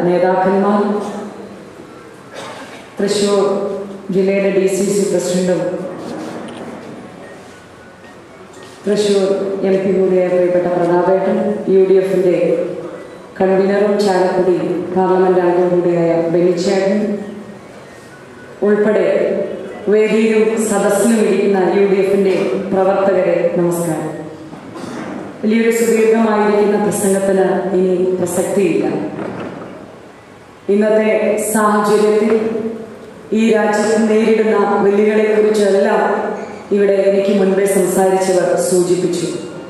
നേതാക്കന്മാർ തൃശൂർ ജില്ലയുടെ D C C പ്രസിഡന്റും തൃശൂർ എം പി കൂടിയായ പ്രിയപ്പെട്ട പ്രതാപേട്ടൻ യു ഡി എഫിൻ്റെ കൺവീനറും ചാലക്കുടി പാർലമെന്റ് അംഗവും കൂടിയായ ബെനിച്ചേട്ടൻ ഉൾപ്പെടെ വേദിയിലും സദസ്സിലും ഇരിക്കുന്ന യു ഡി എഫിൻ്റെ പ്രവർത്തകരെ നമസ്കാരം വലിയൊരു സുദീർഘമായിരിക്കുന്ന പ്രസംഗത്തിന് ഇനി പ്രസക്തിയില്ല ഇന്നത്തെ സാഹചര്യത്തിൽ ഈ രാജ്യത്ത് നേരിടുന്ന വെല്ലുവിളികളെക്കുറിച്ചെല്ലാം ഇവിടെ എനിക്ക് മുൻപേ സംസാരിച്ചവർ സൂചിപ്പിച്ചു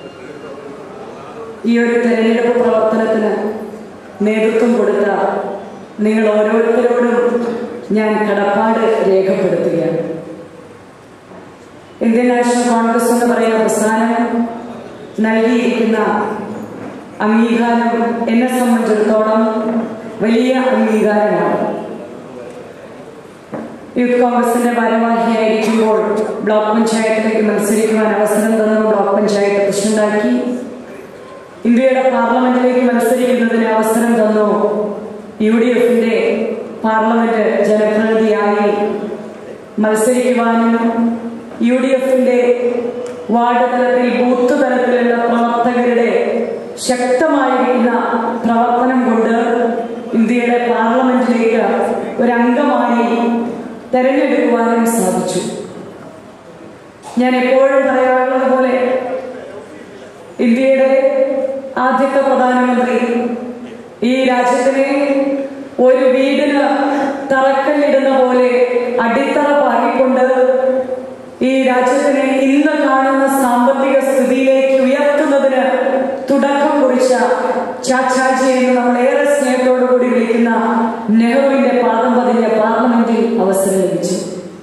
ഈ ഒരു തെരഞ്ഞെടുപ്പ് പ്രവർത്തനത്തിന് നേതൃത്വം കൊടുത്ത നിങ്ങൾ ഓരോരുത്തരോടും ഞാൻ കടപ്പാട് രേഖപ്പെടുത്തുകയാണ് ഇന്ത്യൻ നാഷണൽ കോൺഗ്രസ് എന്ന് പറയുന്ന പ്രസ്ഥാനം നൽകിയിരിക്കുന്ന അംഗീകാരം എന്നെ സംബന്ധിച്ചിടത്തോളം വലിയ അംഗീകാരമാണ് യൂത്ത് കോൺഗ്രസിന്റെ ഭാരവാഹിയായിരിക്കുമ്പോൾ ബ്ലോക്ക് പഞ്ചായത്തിലേക്ക് മത്സരിക്കുവാൻ അവസരം തന്നു ബ്ലോക്ക് പഞ്ചായത്ത് പ്രസിഡന്റാക്കി ഇന്ത്യയുടെ പാർലമെന്റിലേക്ക് മത്സരിക്കുന്നതിന് അവസരം തന്നു യു ഡി എഫിന്റെ പാർലമെന്റ് ജനപ്രതിനിധിയായി മത്സരിക്കുവാനും യു ഡി എഫിന്റെ വാർഡ് തലത്തിൽ ബൂത്ത് തലത്തിലുള്ള പ്രവർത്തകരുടെ ശക്തമായിരിക്കുന്ന പ്രവർത്തനം കൊണ്ട് ഇന്ത്യയുടെ പാർലമെന്റിലേക്ക് ഒരംഗമായി തെരഞ്ഞെടുക്കുവാനും സാധിച്ചു ഞാൻ എപ്പോഴും പറയാറുള്ളത് പോലെ ഇന്ത്യയുടെ ആദ്യത്തെ പ്രധാനമന്ത്രി ഈ രാജ്യത്തിനെ ഒരു വീടിന് തറക്കല്ലിടുന്ന പോലെ അടിത്തറ പാകിക്കൊണ്ട് ഈ രാജ്യത്തിനെ ഇന്ന് കാണുന്ന സാമ്പത്തിക സ്ഥിതിയിലേക്ക് ഉയർത്തുന്നതിന് തുടക്കം കുറിച്ച ചാച്ചാജി എന്ന് നമ്മൾ ഏറെ സ്നേഹത്തോടു കൂടി വിളിക്കുന്ന നെഹ്റുവിന്റെ പാദം പതിഞ്ഞ പാർലമെന്റിൽ അവസരം ലഭിച്ചു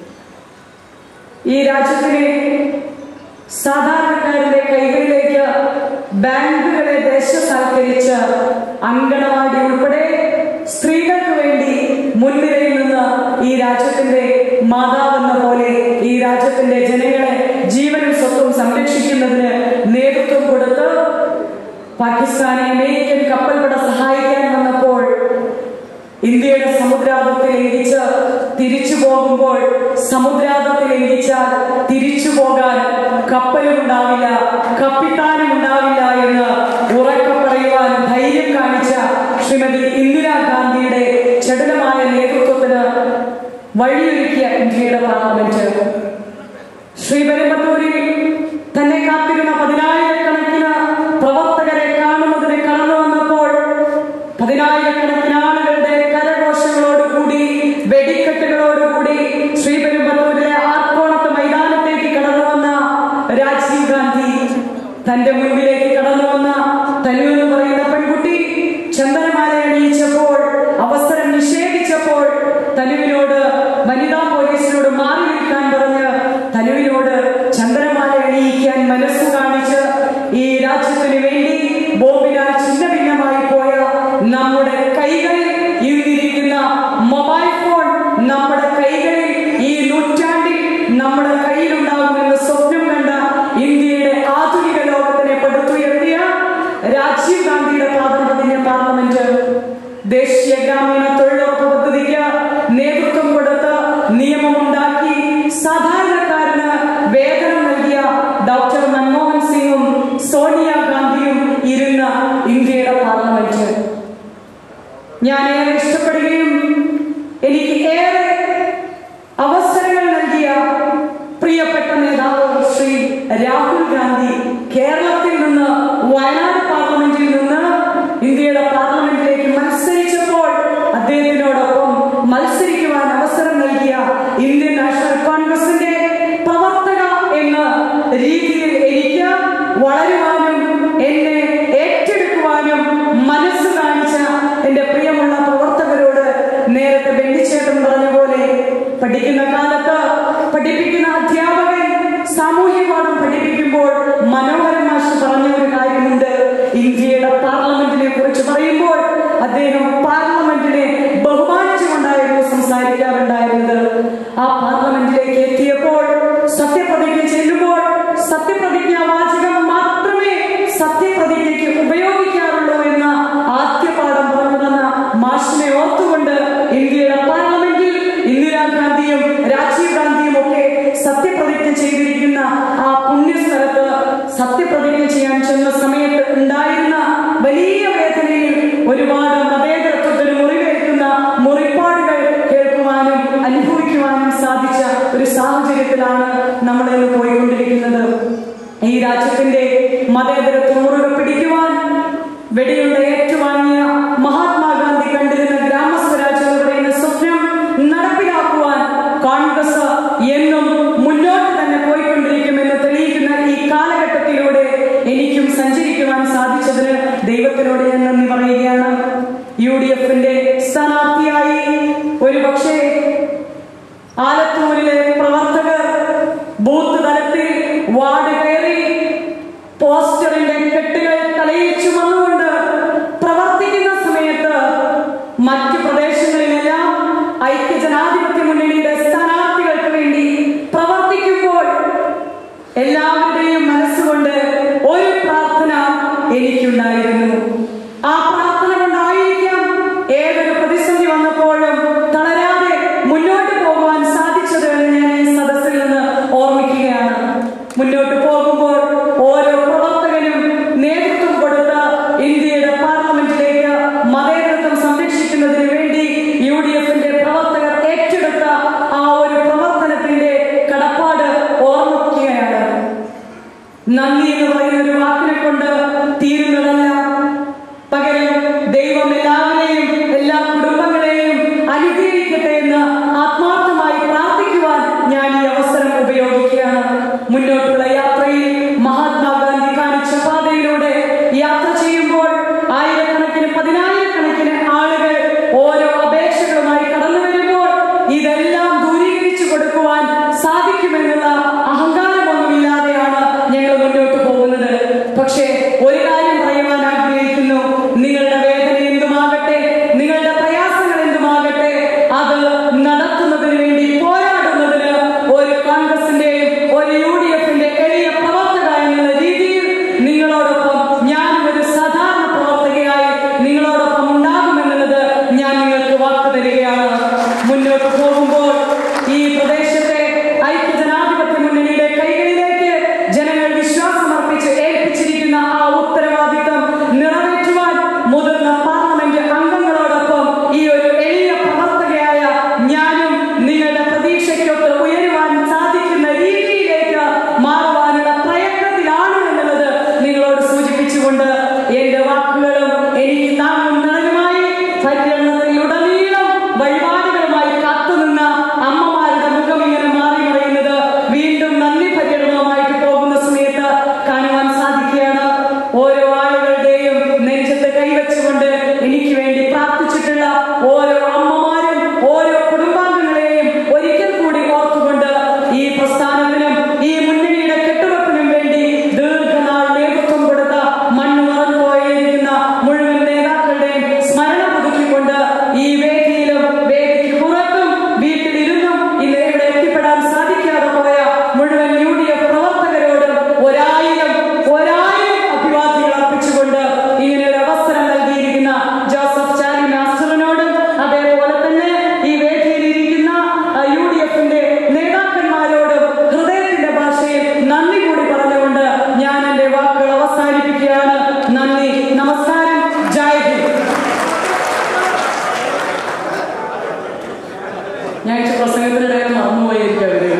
ഈ രാജ്യത്തിനെ സാധാരണക്കാരുടെ കൈകളിലേക്ക് ബാങ്കുകളെ ദേശസാൽക്കരിച്ച് അങ്കണവാടി ഉൾപ്പെടെ സ്ത്രീകൾക്ക് വേണ്ടി മുൻനിരയിൽ നിന്ന് ഈ രാജ്യത്തിന്റെ മാതാവെന്ന പോലെ ഈ രാജ്യത്തിന്റെ ജനങ്ങളെ ജീവനും സ്വത്തും സംരക്ഷിക്കുന്നതിന് നേതൃത്വം കൊടുത്ത് പാകിസ്ഥാനെ അമേരിക്കൻ കപ്പൽപ്പട സഹായിക്കാൻ വന്നപ്പോൾ ഇന്ത്യയുടെ സമുദ്രാതിർത്തി ലംഘിച്ച് തിരിച്ചു പോകുമ്പോൾ സമുദ്രാതിർത്തി ലംഘിച്ചാൽ തിരിച്ചു പോകാൻ കപ്പലും ഉണ്ടാവില്ല കപ്പിത്താനും ഉണ്ടാവില്ല എന്ന് ഉറക്കെ പറയുവാൻ ധൈര്യം കാണിച്ച ശ്രീമതി ഇന്ദിരാഗാന്ധിയുടെ ചടുലമായ നേതൃത്വത്തിന് വഴിയൊരുക്കിയ ഇന്ത്യയുടെ പാർലമെന്റ് ശ്രീപെരുമ്പത്തൂരിൽ തന്നെ കാത്തിരുന്ന പതിനായിരക്കണക്കിന് പ്രവർത്തകരെ കാണുന്നതിന് കടന്നു വന്നപ്പോൾ പതിനായിരക്കണക്കിന് ആളുകളുടെ കരഘോഷങ്ങളോടുകൂടി വെടിക്കെട്ടുകളോടുകൂടി ശ്രീപെരുമ്പത്തൂരിലെ ആർക്കോണത്ത് മൈതാനത്തേക്ക് കടന്നു വന്ന രാജീവ് ഗാന്ധി തന്റെ മുൻപിലേക്ക് കടന്നു വന്ന തനു എന്ന് പറയുന്ന പെൺകുട്ടി ചന്ദനമാല അണിയിച്ചപ്പോൾ അവസരം നിഷേധിച്ചപ്പോൾ തനുവിനോട് വനിതാ പോലീസിനോട് മാറി നിൽക്കാൻ പറഞ്ഞ് തനുവിനോട് ചന്ദ്രമാല അണിയിക്കാൻ മനസ്സു കാണിച്ച് ഈ രാജ്യത്തിന് വേണ്ടി ബോംബിനാൽ ചിന്ന ഭിന്നമായി പോയ നമ്മുടെ കൈകളിൽ ഇരുന്നിരിക്കുന്ന മൊബൈൽ ഫോൺ നമ്മുടെ കൈകളിൽ ഈ നൂറ്റാണ്ടിൽ നമ്മുടെ കയ്യിലുണ്ടാകുമെന്ന് സ്വപ്നം കണ്ട ഇന്ത്യയുടെ ആധുനിക ലോകത്തിനെ പടുത്തുയർത്തിയ രാജീവ് ഗാന്ധിയുടെ പാദം പതിഞ്ഞ പാർലമെന്റ് ദേശീയ ഗ്രാമീണ തൊഴിലുറപ്പ് പദ്ധതിക്ക് നേതൃത്വം കൊടുത്ത് നിയമമുണ്ടാക്കി സാധാരണക്കാരന് വേതനം നൽകിയ ഡോക്ടർ മൻമോഹൻ സിംഗും സോണിയ ഗാന്ധിയും ഇരുന്ന ഇന്ത്യയുടെ പാർലമെന്റ് ഞാൻ ഏറെ ഇഷ്ടപ്പെടുകയും എനിക്ക് ഏറെ അവസരങ്ങൾ നൽകിയ പ്രിയപ്പെട്ട നേതാവ് ശ്രീ രാഹുൽ ഗാന്ധി കേരളത്തിൽ നിന്ന് വയനാട് പാർലമെന്റിൽ നിന്ന് ഇന്ത്യയുടെ പാർലമെന്റിലേക്ക് മത്സരിച്ചപ്പോൾ അദ്ദേഹത്തിനോടൊപ്പം മത്സരിക്കുവാൻ അവസരം നൽകിയ ഇന്ത്യൻ നാഷണൽ കോൺഗ്രസിന്റെ പ്രവർത്തക എന്ന രീതിയിൽ എനിക്ക് വളരുവാനും എന്നെ ഏറ്റെടുക്കുവാനും മനസ്സ് കാണിച്ച എന്റെ പ്രിയമുള്ള പ്രവർത്തകരോട് നേരത്തെ ബെന്നിച്ചേട്ടൻ പറഞ്ഞ പോലെ പഠിക്കുന്ന കാലത്ത് പഠിപ്പിക്കുന്ന അധ്യാപകൻ സാമൂഹ്യപാഠം പഠിപ്പിക്കുമ്പോൾ മനോഹരൻ മാഷ് പറഞ്ഞ ഒരു കാര്യമുണ്ട് ഇന്ത്യയുടെ പാർലമെന്റിനെ കുറിച്ച് പറയുമ്പോൾ അദ്ദേഹം പാർലമെന്റിനെ ബഹുമാനിച്ചുകൊണ്ടായിരുന്നു സംസാരിക്കാറുണ്ടായിരുന്നത് ആ പാർലമെന്റിലേക്ക് എത്തിയപ്പോൾ സത്യപ്രതിജ്ഞ ചെല്ലുമ്പോൾ സത്യപ്രതിജ്ഞ വാചകം മാത്രമേ സത്യപ്രതിജ്ഞയ്ക്ക് ഉപയോഗിക്കാറുള്ളൂ എന്ന ആദ്യ പാഠം പറഞ്ഞു തന്ന മാഷിനെ എഫിന്റെ സ്ഥാനാർത്ഥിയായി ഒരുപക്ഷെ ആലത്തൂരിലെ പ്രവർത്തകർ ബൂത്ത് തലത്തിൽ വാർഡ് കയറി പോസ്റ്ററിന്റെ കെട്ടുകൾ തലയിൽ ചുമന്നുകൊണ്ട് പ്രവർത്തിക്കുന്ന സമയത്ത് മറ്റു പ്രദേശങ്ങളിലെല്ലാം ഐക്യജനാധിപത്യ മുന്നണിയുടെ സ്ഥാനാർത്ഥികൾക്ക് വേണ്ടി പ്രവർത്തിക്കുമ്പോൾ എല്ലാവരുടെയും മനസ്സുകൊണ്ട് ഒരു പ്രാർത്ഥന എനിക്കുണ്ടായിരുന്നു ആ പ്രാർത്ഥന കൊണ്ടായിരിക്കാം ഏതൊരു പ്രതിസന്ധി വന്നപ്പോഴും തളരാതെ മുന്നോട്ട് പോകുവാൻ സാധിച്ചത് എന്ന് ഞാൻ ഈ സദസ്സിൽ നിന്ന് ഓർമ്മിക്കുകയാണ് മുന്നോട്ട് പോകുമ്പോൾ ഓരോ പ്രവർത്തകനും നേതൃത്വം കൊടുത്ത ഇന്ത്യയുടെ പാർലമെന്റിലേക്ക് മതേതരത്വം സംരക്ഷിക്കുന്നതിന് വേണ്ടി യു ഡി എഫിന്റെ പ്രവർത്തകർ ഏറ്റെടുത്ത ആ ഒരു പ്രവർത്തനത്തിന്റെ കടപ്പാട് ഓർമ്മിക്കുകയാണ് നന്ദി എന്ന് പറയുന്ന ഒരു വാക്കിനെ കൊണ്ട് തീരുന്നതല്ല പകരം ദൈവം എല്ലാവരെയും എല്ലാ കുടുംബങ്ങളെയും അനുഗ്രഹിക്കട്ടെ എന്ന് ആത്മാർത്ഥമായി പ്രാർത്ഥിക്കുവാൻ ഞാൻ ഈ അവസരം ഉപയോഗിക്കുകയാണ് മുന്നോട്ടുള്ള യാത്രയിൽ മഹാത്മാഗാന്ധി കാണിച്ച പാതയിലൂടെ യാത്ര ചെയ്യുമ്പോൾ ആയിരക്കണക്കിന് പതിനായിരക്കണക്കിന് ആളുകൾ ഓരോ അപേക്ഷകളുമായി കടന്നു വരുമ്പോൾ ഇതെല്ലാം ദൂരീകരിച്ചു കൊടുക്കുവാൻ സാധിക്കുമെന്നുള്ള അഹങ്കാരമൊന്നുമില്ലാതെയാണ് ഞങ്ങൾ മുന്നോട്ട് പോകുന്നത് പക്ഷേ ഒരു കാര്യം പറയുവാൻ ആഗ്രഹിക്കുന്നു നിങ്ങളുടെ വേദന എന്തുമാകട്ടെ നിങ്ങളുടെ പ്രയാസങ്ങൾ എന്തുമാകട്ടെ അത് നടത്തുന്നതിന് വേണ്ടി പോരാടുന്നതിന് ഒരു കോൺഗ്രസിന്റെയും ഒരു യു ഡി എഫിന്റെ എളിയ പ്രവർത്തക എന്നുള്ള രീതിയിൽ നിങ്ങളോടൊപ്പം ഞാൻ ഒരു സാധാരണ പ്രവർത്തകയായി നിങ്ങളോടൊപ്പം ഉണ്ടാകുമെന്നുള്ളത് ഞാൻ നിങ്ങൾക്ക് വാക്ക് തരികയാണ് മുന്നോട്ട് പോകുമ്പോൾ ഈ പ്രദേശത്തെ ഐക്യജനാധിപത്യ മുന്നണിയുടെ കൈകളിലേക്ക് ജനങ്ങൾ വിശ്വാസമർപ്പിച്ച് ഏൽപ്പിച്ചിരിക്കുന്ന ആ ഉത്തരവാദിത്തം നിറവേറ്റുവാൻ മുതിർന്ന പാർലമെന്റ് അംഗങ്ങളോടൊപ്പം ഈ ഒരു എളിയ പ്രവർത്തകയായ ഞാനും നിങ്ങളുടെ പ്രതീക്ഷയ്ക്കൊത്ത് ഉയരുവാൻ സാധിക്കുന്ന രീതിയിലേക്ക് മാറുവാനുള്ള പ്രയത്നത്തിലാണ് എന്നുള്ളത് നിങ്ങളോട് സൂചിപ്പിച്ചുകൊണ്ട് എന്റെ വാക്കുകളും എനിക്ക് താങ്ങും തണലുമായി പര്യടനത്തിലുടനീളം വഴിപാടുകളുമായി കാത്തുനിന്ന അമ്മമാരുടെ മുഖം ഇങ്ങനെ മാറി മറയുന്നത് വീണ്ടും നന്ദി പര്യടനവുമായിട്ട് പോകുന്ന സമയത്ത് കാണുവാൻ സാധിക്കുകയാണ് ഓരോ ആളുകളുടെയും നെഞ്ചത്ത് കൈവച്ചുകൊണ്ട് എനിക്ക് വേണ്ടി പ്രാർത്ഥിച്ചിട്ടുള്ള ഓരോ അമ്മമാരും ഓരോ കുടുംബാംഗങ്ങളെയും ഒരിക്കൽ കൂടി ഓർത്തുകൊണ്ട് ഈ പ്രസ്ഥാനത്തിനും ഈ മുന്നണിയുടെ കെട്ടുറപ്പിനും വേണ്ടി ദീർഘനാൾ നേതൃത്വം കൊടുത്ത മണ്ണ് മറന്നുപോയിരിക്കുന്ന മുഴുവൻ നേതാക്കളുടെയും സ്മരണ പുതുക്കിക്കൊണ്ട് ഈ വേദിയിലും വേദിക്ക് പുറത്തും വീട്ടിലിരുന്നും ഇന്ന് ഇവിടെ എത്തിപ്പെടാൻ സാധിക്കാതെ പോയ മുഴുവൻ യു ഡി എഫ് പ്രവർത്തകരോടും ഒരായിരം ഒരായിരം അഭിവാദ്യങ്ങൾ അർപ്പിച്ചുകൊണ്ട് ഇങ്ങനെ ഒരു അവസരം നൽകിയിരിക്കുന്ന ജോസഫ് ചാലി മാസ്റ്ററിനോടും അതേപോലെ തന്നെ ഈ വേദിയിലിരിക്കുന്ന യു ഡി എഫിന്റെ നേതാക്കന്മാരോടും ഹൃദയത്തിന്റെ ഭാഷയിൽ നന്ദി കൂടി പറഞ്ഞുകൊണ്ട് ഞാൻ എന്റെ വാക്കുകൾ അവസാനിപ്പിക്കുകയാണ് നന്ദി നമസ്കാരം ജയ് ഹിന്ദ് ഞാൻ ഈ പ്രസംഗത്തിനിടെ മറന്നുപോയിരിക്കും അവര്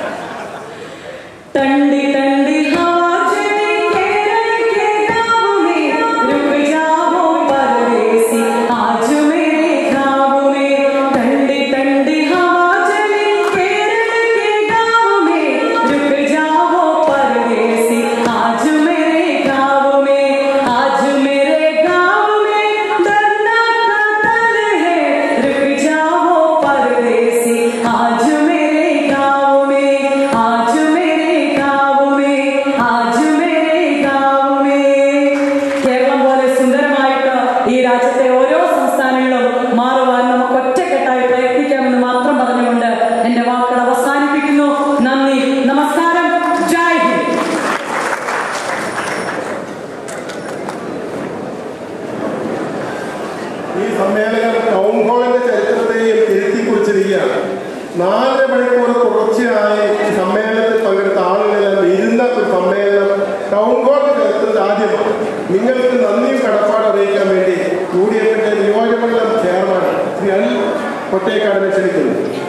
टंडी टंडी हवा चली केरल के गाँव में रुक जाओ परदेसी आज मेरे गाँव में टंडी टंडी हवा चली केरल के गाँव में रुक जाओ परदेसी आज मेरे गाँव में आज मेरे गाँव में डरना कतल है रुक जाओ परदेसी आज मेरे गाँव में आज मेरे गाँव में आज मेरे गाँव में കേരളം പോലെ സുന്ദരമായിട്ട് ഈ രാജ്യത്തെ ഓരോ സംസ്ഥാനങ്ങളും മാറുവാൻ നമുക്ക് ഒറ്റക്കെട്ടായി പ്രയത്നിക്കാമെന്ന് മാത്രം പറഞ്ഞുകൊണ്ട് എന്റെ വാക്കുകൾ അവസാനിപ്പിക്കുന്നു നന്ദി നമസ്കാരം ജയ് ഹിന്ദ് ഈ സമ്മേളനം ടൗൺ ഹാളിന്റെ ചരിത്രത്തെയും തിരുത്തി കുറിച്ചിരിക്കുകയാണ് നാലര മണിക്കൂർ തുടർച്ചയായി ഈ സമ്മേളനത്തിൽ പങ്കെടുത്ത ആളുകളെല്ലാം ഇരുന്ന ഒരു സമ്മേളനം ടൗൺ ഹാളിന്റെ ചരിത്രത്തിൽ ആദ്യമാണ് നിങ്ങൾക്ക് നന്ദിയും കടപ്പാട് അറിയിക്കാൻ വേണ്ടി യു ഡി എഫിന്റെ നിയോജകമണ്ഡലം ചെയർമാൻ ശ്രീ അനിൽ കൊട്ടേക്കാടിനെ ക്ഷണിക്കുന്നു